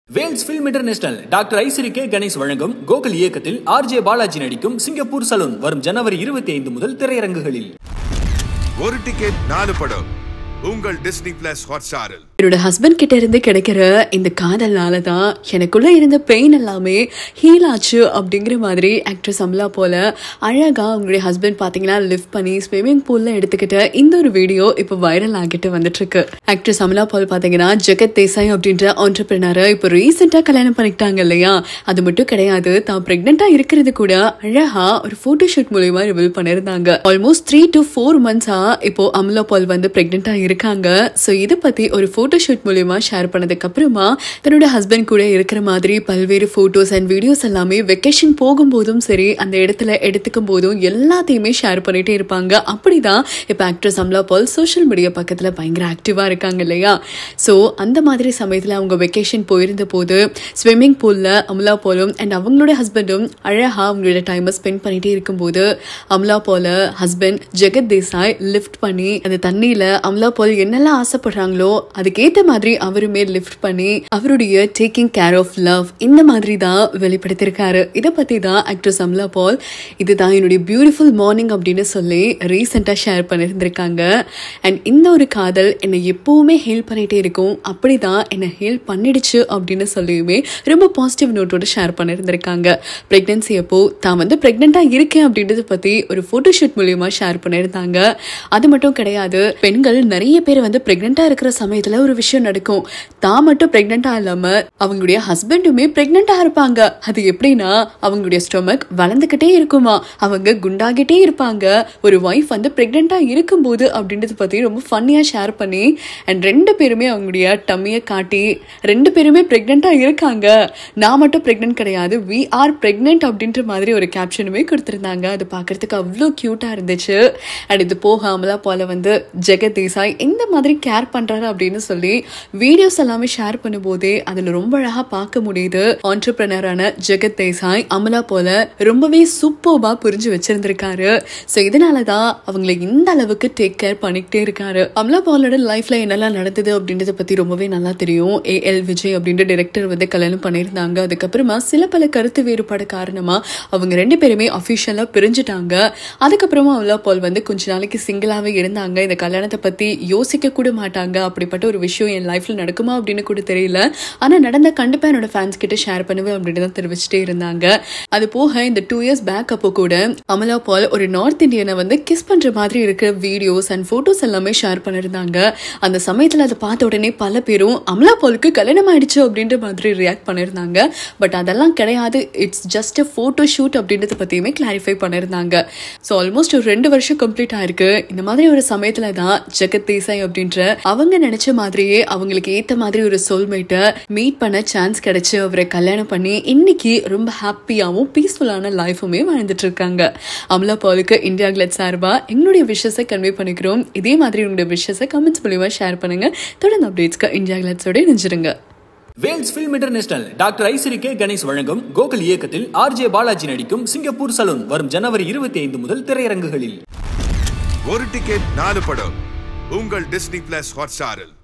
Wales Film International doctor Ishari K Ganesh வழங்கும் கோகுல் இயக்கத்தில் RJ Balaji நடிக்கும் சிங்கப்பூர் சலூன் வரும் ஜனவரி இருபத்தி ஐந்து முதல் திரையரங்குகளில் ஒரு டிக்கெட் நாலு படம் உங்கள் டிஸ்னி பிளஸ் ஹாட்ஸ்டாரில் என்னோட ஹஸ்பண்ட் கிட்ட இருந்து கிடைக்கிற இந்த காதல்னால தான் எனக்குள்ள இருந்த பெயின் எல்லாமே ஹீல் ஆச்சு அப்படிங்கிற மாதிரி ஆக்ட்ரஸ் அமலா போல அழகா உங்களுடைய ஹஸ்பண்ட் பாத்தீங்கன்னா லிஃப்ட் பண்ணி ஸ்விம்மிங் பூல்ல எடுத்துக்கிட்ட இந்த ஒரு வீடியோ இப்போ வைரல் ஆகிட்டு வந்துட்டு இருக்கு ஆக்ட்ரஸ் அமலா போல் பாத்தீங்கன்னா ஜெகத் தேசாய் அப்படின்ற ஆண்டர்பிரினரை இப்போ ரீசெண்டா கல்யாணம் பண்ணிக்கிட்டாங்க இல்லையா அது மட்டும் கிடையாது தான் பிரெக்னெண்டா இருக்கிறது கூட அழகா ஒரு போட்டோ ஷூட் மூலியமா ரிவீல் பண்ணிருந்தாங்க ஆல்மோஸ்ட் த்ரீ டு ஃபோர் மந்த்ஸா இப்போ அமலா பால் வந்து பிரெக்னெண்டா இருக்காங்க ஸோ இதை பத்தி ஒரு போட்டோ ஷூட் மூலியமா ஷேர் பண்ணதுக்கு அப்புறமா தன்னோட ஹஸ்பண்ட் கூட இருக்கிற மாதிரி பல்வேறு போட்டோஸ் அண்ட் வீடியோஸ் எல்லாமே வெக்கேஷன் போகும்போதும் சரி அந்த இடத்துல எடுத்துக்கும் போதும் எல்லாத்தையுமே ஷேர் பண்ணிட்டே இருப்பாங்க அப்படிதான் இப்போ actress Amala Paul social media பக்கத்துல பயங்கர ஆக்டிவா இருக்காங்க இல்லையா ஸோ அந்த மாதிரி சமயத்துல அவங்க வெக்கேஷன் போயிருந்த போது ஸ்விம்மிங் பூல்ல அமலா போலும் அண்ட் அவங்களோட ஹஸ்பண்டும் அழகா அவங்களோட டைமை ஸ்பெண்ட் பண்ணிட்டே இருக்கும்போது அமலா போல ஹஸ்பண்ட் ஜெகத் தேசாய் லிஃப்ட் பண்ணி அந்த தண்ணியில அமலா போல் என்னெல்லாம் ஆசைப்படுறாங்களோ அதுக்கேத்த மாதிரி அவருமே லிஃப்ட் பண்ணி அவருடைய டேக்கிங் கேர் ஆஃப் லவ் இந்த மாதிரி தான் வெளிப்படுத்தியிருக்காரு இதை பத்தி தான் ஆக்ட்ரஸ் அமலா பால் இதுதான் என்னுடைய பியூட்டிஃபுல் மார்னிங் அப்படின்னு சொல்லி ரீசெண்டாக ஷேர் பண்ணியிருந்திருக்காங்க அண்ட் இந்த ஒரு காதல் என்னை எப்பவுமே ஹெல்ப் பண்ணிட்டே இருக்கும் அப்படிதான் என்னை ஹெல்ப் பண்ணிடுச்சு அப்படின்னு சொல்லியுமே ரொம்ப பாசிட்டிவ் நோட்டோட ஷேர் பண்ணியிருந்திருக்காங்க ப்ரெக்னன்சி அப்போ தான் வந்து ப்ரெக்னெண்ட்டாக இருக்கேன் அப்படின்றத பற்றி ஒரு ஃபோட்டோஷூட் மூலியமா ஷேர் பண்ணியிருந்தாங்க அது மட்டும் கிடையாது பெண்கள் நிறைய பேர் வந்து ப்ரெக்னெண்ட்டாக இருக்கிற சமயத்தில் ஒரு விஷயம் நடக்கும் தான் மட்டும் ப்ரெக்னெண்ட்டாக இல்லாமல் அவங்களுடைய ஹஸ்பண்டுமே ப்ரெக்னெண்ட்டாக இருப்பாங்க அது எப்படின்னா அவங்களுடைய ஸ்டொமக் வளர்ந்துக்கிட்டே இருக்குமா அவங்க குண்டாகிட்டே இருப்பாங்க ஒரு ஒய்ஃப் வந்து ப்ரெக்னெண்ட்டாக இருக்கும்போது அப்படின்றத பற்றி ரொம்ப ஃபன்னியாக ஷேர் பண்ணி அண்ட் ரெண்டு பேருமே அவங்களுடைய டம்மியை காட்டி ரெண்டு பேருமே ப்ரெக்னெண்ட்டாக இருக்காங்க நான் மட்டும் ப்ரெக்னென்ட் கிடையாது வி ஆர் ப்ரெக்னென்ட் அப்படின்ற மாதிரி ஒரு கேப்ஷனுமே கொடுத்துருந்தாங்க அது பார்க்கறதுக்கு அவ்வளோ க்யூட்டாக இருந்துச்சு அண்ட் இது போகாமலாம் போல வந்து ஜெகத் தேசாய் இந்த மாதிரி கேர் பண்ணுறாரு அப்படின்னு சொல்லி வீடியோஸ் எல்லாமே ஷேர் பண்ணும்போதே அதில் ரொம்ப அழகாக பார்க்க முடியுது ஆண்டர்பிரினரான ஜெகத் தேசாய் அமலா போல ரொம்பவே சூப்பர்பா புரிஞ்சு வச்சிருந்திருக்காரு ஸோ இதனால தான் அவங்களை இந்த அளவுக்கு டேக் கேர் பண்ணிக்கிட்டே இருக்காரு அமலா பாலோட லைஃப்ல என்னெல்லாம் நடந்தது அப்படின்றத பத்தி ரொம்பவே நல்லா தெரியும் ஏ எல் விஜய் அப்படின்ற டைரக்டர் வந்து கல்யாணம் பண்ணியிருந்தாங்க அதுக்கப்புறமா சில பல கருத்து வேறுபாடு காரணமா அவங்க ரெண்டு பேருமே அஃபிஷியலா பிரிஞ்சுட்டாங்க அதுக்கப்புறமா அமலா பால் வந்து கொஞ்ச நாளைக்கு சிங்கிளாவே இருந்தாங்க இந்த கல்யாணத்தை பத்தி யோசிக்க கூட மாட்டாங்க அப்படிப்பட்ட ஒரு விஷயம் என் லைஃப்ல நடக்குமா அப்படின்னு கூட தெரியல ஆனா நடந்த கண்டிப்பா என்னோட ஃபேன்ஸ் கிட்ட ஷேர் பண்ணுவேன் அப்படின்னு தான் தெரிவிச்சுட்டே இருந்தாங்க அது போக இந்த டூ இயர்ஸ் பேக் அப்போ கூட அமலா பால் ஒரு நார்த் இந்தியனை வந்து கிஸ் பண்ற மாதிரி இருக்கிற வீடியோஸ் அண்ட் போட்டோஸ் எல்லாமே ஷேர் பண்ணிருந்தாங்க அந்த சமயத்துல அதை பார்த்த உடனே பல பேரும் அமலா பாலுக்கு கல்யாணம் ஆயிடுச்சு அப்படின்ற மாதிரி ரியாக்ட் பண்ணிருந்தாங்க பட் அதெல்லாம் கிடையாது it's just a photo shoot அப்படின்றத பத்தியுமே கிளாரிஃபை பண்ணிருந்தாங்க ஸோ ஆல்மோஸ்ட் ஒரு ரெண்டு வருஷம் கம்ப்ளீட் ஆயிருக்கு இந்த மாதிரி ஒரு சமயத்துல தான் ஜெகத் தேசாய் அப்படின்ற அவங்க நினைச்ச மாதிரியே அவங்களுக்கு ஏத்த மாதிரி ஒரு சோல்மேட்டை மீட் பண்ண சான்ஸ் கிடைச்சு அவரை கல்யாணம் பண்ணி இன்னைக்கு ரொம்ப ஹாப்பியாகவும் பீஸ்ஃபுல்லான லைஃபுமே வாழ்ந்துட்டு இருக்காங்க அமலா பாலுக்கு இந்தியா கிளட் சார்பா எங்களுடைய விஷஸை கன்வே பண்ணிக்கிறோம் இதே மாதிரி உங்களுடைய விஷஸை கமெண்ட்ஸ் மூலியமா ஷேர் பண்ணுங்க தொடர்ந்து அப்டேட்ஸ்க்கு இந்தியா கிளட்ஸோட இணைஞ்சிருங்க Vels Film International doctor Ishari K Ganesh வழங்கும் கோகுல் இயக்கத்தில் ஆர்ஜே பாலாஜி நடிக்கும் சிங்கப்பூர் சலூன் வரும் ஜனவரி இருபத்தி ஐந்து முதல் திரையரங்குகளில் ஒரு டிக்கெட் நாலு படம் உங்கள் டிஸ்னி பிளஸ் ஹாட்ஸ்டாரில்